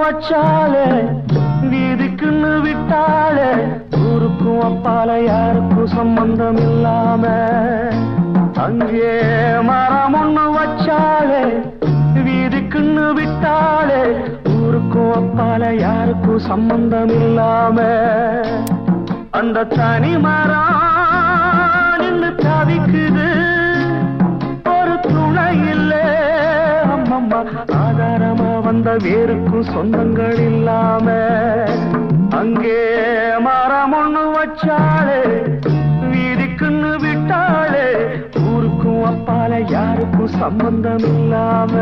வச்சாலே வீதிக்குன்னு விட்டாலே ஊருக்கும் அப்பால யாருக்கும் சம்பந்தம் இல்லாம அங்கே மரம் ஒண்ணு வச்சாலே வீதிக்குன்னு விட்டாலே ஊருக்கும் அப்பால யாருக்கும் சம்பந்தம் இல்லாம அந்த தனி மரம் நின்னு தவிக்குது ஒரு துணை இல்லே அம்மம்மா ஆதாரமா வந்த வேருக்கும் சொந்தங்கள் இல்லாம அங்கே மரம் ஒண்ணு வச்சாலே வீதிக்குன்னு விட்டாலே ஊருக்கும் அப்பால யாருக்கும் சம்பந்தம் இல்லாம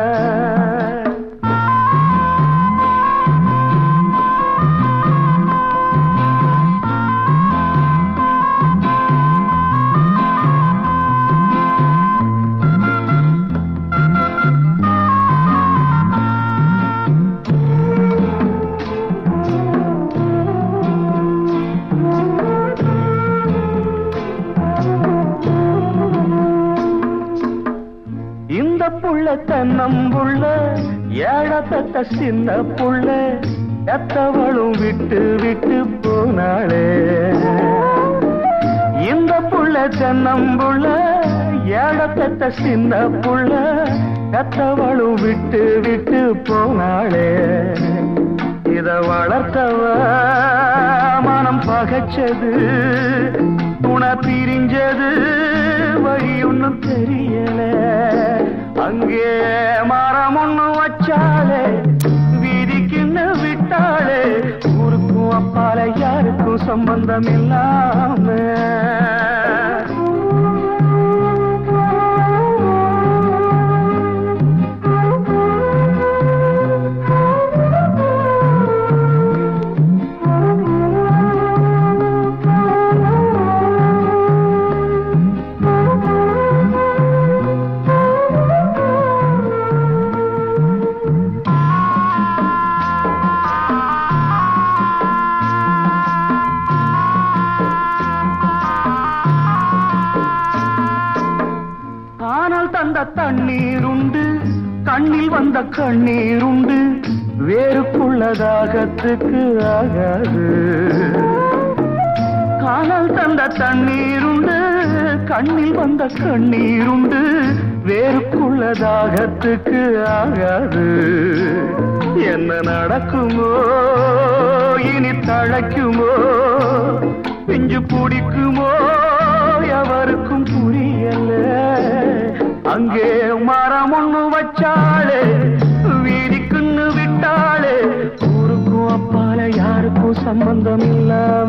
இந்த புள்ள தென்னம்புள்ள ஏழத்தட்ட சின்ன புள்ள எத்தவளும் விட்டு விட்டு போனாளே இந்த புள்ள தென்னம்புள்ள ஏழத்தட்ட சின்ன புள்ள எத்தவளும் விட்டு விட்டு போனாளே இத வளர்த்தவ மனம் பகைச்சது துணை பிரிஞ்சது வழி ஒண்ணும் தெரியல அங்கே மரம் ஒண்ணு வச்சாலே வீதிக்குன்னு விட்டாலே ஊருக்கும் அப்பால யாருக்கும் சம்பந்தம் இல்லாம ஆனால் தந்த தண்ணீர் உண்டு கண்ணில் வந்த கண்ணீர் உண்டு வேறுக்குள்ளதாகத்துக்கு ஆகாது காணல் தந்த தண்ணீர் உண்டு கண்ணில் வந்த கண்ணீர் உண்டு வேறுக்குள்ளதாகத்துக்கு ஆகாது என்ன நடக்குமோ இனி தழைக்குமோ பிஞ்சு பிடிக்குமோ எவருக்கும் புரியல அங்கே மரம் ஒண்ணு வச்சாலே வீதிக்குன்னு விட்டாலே ஊருக்கும் அப்பால யாருக்கும் சம்பந்தம் இல்லாம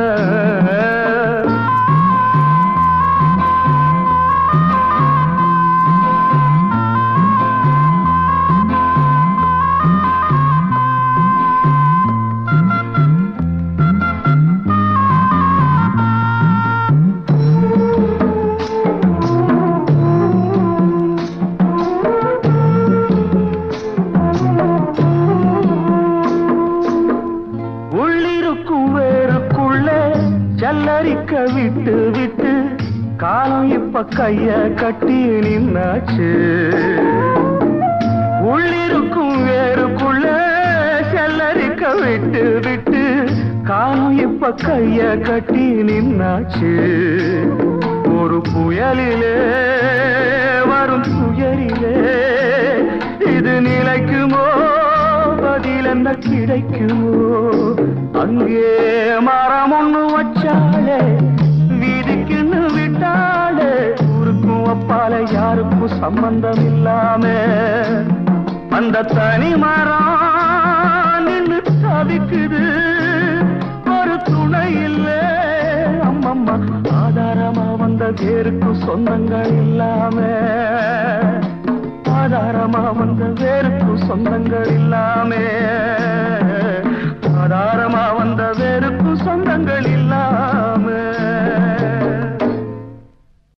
உள்ளிருக்கும் வேருக்குள்ள ஜல்லரிக்க விட்டு விட்டு காலம் இப்ப கைய கட்டி நின்னாச்சு உள்ளிருக்கும் வேருக்குள்ள செல்லரிக்க விட்டு விட்டு காலம் இப்ப கைய கட்டி நின்னாச்சு ஒரு புயலிலே வரும் துயரிலே இது நிலைக்குமோ பதில் என்ன கிடைக்குமோ அங்கே மரம் ஒண்ணு வச்சாலே வீதிக்குன்னு விட்டாலே ஊருக்கும் அப்பால யாருக்கும் சம்பந்தம் இல்லாம அந்த தனி மரம் நின்னு தவிக்குது ஒரு துணை இல்லை அம்மம்மா ஆதாரமா வந்த வேருக்கும் சொந்தங்கள் இல்லாம ஆதாரமா வந்த வேருக்கும் சொந்தங்கள் இல்லாமே ஆதாரமா வந்த வேருக்கும் சொந்தங்கள்